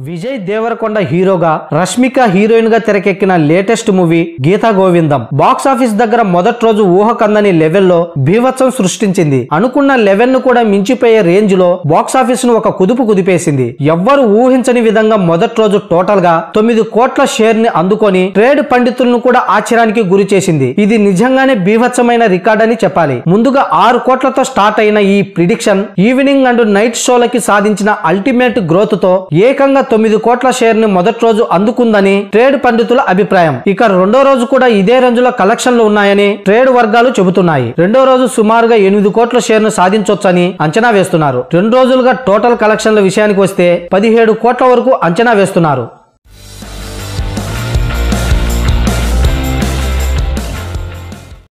విజయ్ దేవరకొండ హీరోగా రష్మిక హీరోయిన్ గా తెరకెక్కిన latest movie Geetha Govindam box office దగ్గర మొదటి రోజు ఊహకందని లెవెల్లో బీభత్సం సృష్టించింది అనుకున్న లెవెల్ ను కూడా మించిపోయే రేంజ్ లో బాక్స్ ఆఫీస్ ను ఒక కుదుపు కుదిపేసింది ఎవ్వరు ఊహించని విధంగా మొదటి రోజు టోటల్ గా తొమ్మిది కోట్ల షేర్ ని అందుకొని ట్రేడ్ పండితులను కూడా ఆశ్చర్యానికి గురి చేసింది ఇది నిజంగానే బీభత్సమైన రికార్డ్ అని చెప్పాలి ముందుగా ఆరు కోట్లతో స్టార్ట్ అయిన ఈ ప్రిడిక్షన్ ఈవినింగ్ అండ్ నైట్ షోలకి సాధించిన అల్టిమేట్ గ్రోత్ తో ఏకంగా తొమ్మిది కోట్ల షేర్ ని మొదటి రోజు అందుకుందని ట్రేడ్ పండితుల అభిప్రాయం ఇక రెండో రోజు కూడా ఇదే రేంజ్ లో కలెక్షన్లు ఉన్నాయని ట్రేడ్ వర్గాలు చెబుతున్నాయి రెండో రోజు సుమారుగా ఎనిమిది కోట్ల షేర్ ను సాధించొచ్చని అంచనా వేస్తున్నారు రెండు రోజులుగా టోటల్ కలెక్షన్ల విషయానికి వస్తే పదిహేడు కోట్ల వరకు అంచనా వేస్తున్నారు